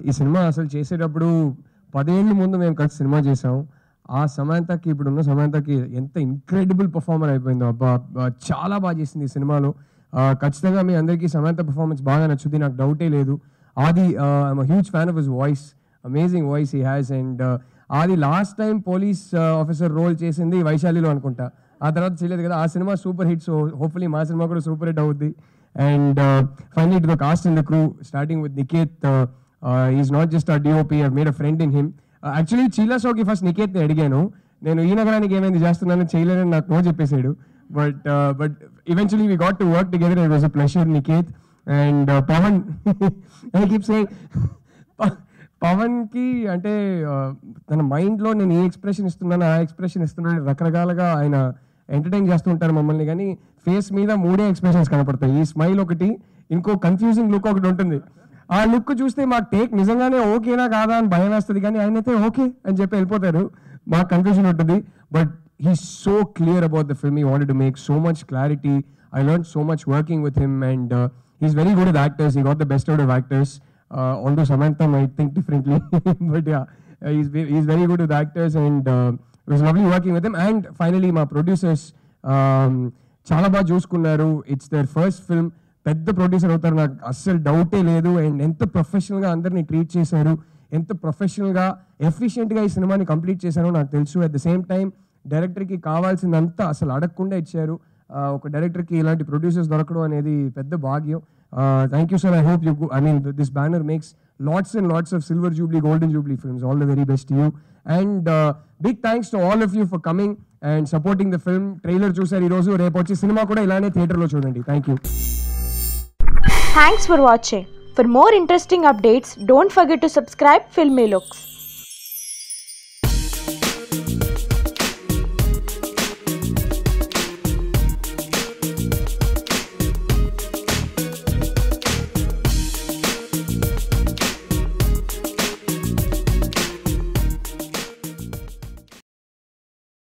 ఈ సినిమా అసలు చేసేటప్పుడు పదేళ్ళ ముందు మేము కలిసి సినిమా చేసాం ఆ సమాంతకి ఇప్పుడున్న సమాంతకి ఎంత ఇంక్రెడిబుల్ పర్ఫార్మర్ అయిపోయిందో అబ్బా అబ్బా, చాలా బాగా చేసింది ఈ సినిమాలో ఆ, ఖచ్చితంగా మీ అందరికీ సమాంత పర్ఫార్మెన్స్ బాగా నచ్చుద్ది నాకు డౌటే లేదు Aadi I'm huge fan of his voice amazing voice he has and Aadi last time police officer role చేసింది వైశాలిలో అనుకుంటా ఆ తర్వాత చేయలేదు కదా ఆ cinema super hit so hopefully మా సినిమా కూడా సూపర్ హిట్ అవుద్ది and finally to the cast in the crew starting with Niketh is not just a DOP I made a friend in him actually చీలా షోకి ఫస్ట్ నికేత్ని అడిగాను నేను ఈ నగరానికి ఏమైంది చేస్తున్నాను చేయలేనని నాకు నో చెప్పేశాడు but but eventually we got to work together it was a pleasure Niketh and Pavan I keep saying Pavan కి అంటే ఆ, తన మైండ్ లో నేను ఏ ఎక్స్ప్రెషన్ ఇస్తున్నాను ఆ ఎక్స్ప్రెషన్ ఇస్తున్నాను రకరకాలుగా ఆయన ఎంటర్టైన్ చేస్తుంటారు మమ్మల్ని కానీ ఫేస్ మీద మూడే ఎక్స్ప్రెషన్స్ కనపడతాయి ఈ స్మైల్ ఒకటి ఇంకో కన్ఫ్యూజింగ్ లుక్ ఒకటి ఉంటుంది ఆ లుక్ చూస్తే మాకు టేక్ నిజంగానే ఓకేనా కాదా అని భయం వేస్తుంది కానీ ఆయన అయితే ఓకే అని చెప్పి వెళ్ళిపోతారు మాకు కన్ఫ్యూజన్ ఉంటుంది but he so clear about the film he wanted to make so much clarity I learn so much working with him and he's very good with actors he got the best out of actors uh, although Samantha might think differently, but yeah, uh, he's ve- he's very good with actors, and uh, it was lovely working with him. And finally, my producers, um, చాలా బాగా చూసుకున్నారు it's their first film పెద్ద producer అవుతారు నాకు అస్సలు డౌటే లేదు and ఎంత ప్రొఫెషనల్గా అందరినీ ట్రీట్ చేశారు ఎంత ప్రొఫెషనల్గా ఎఫిషియెంట్గా ఈ సినిమాని కంప్లీట్ చేశారో నాకు తెలుసు అట్ ద సేమ్ టైం డైరెక్టర్కి కావాల్సిందంతా అసలు అడగకుండా ఇచ్చారు ఆ, ఒక డైరెక్టర్కి ఇలాంటి ప్రొడ్యూసర్స్ దొరకడం అనేది పెద్ద భాగ్యం thank you sir I hope you I mean this banner makes lots and lots of silver jubilee golden jubilee films all the very best you and big thanks to all of you for coming and supporting the film trailer చూసారు ఈ రోజు రేపు వచ్చే cinema కూడా ఇలానే థియేటర్లో చూడండి thank you Thanks for watching. For more interesting updates, don't forget to subscribe Filmy Looks.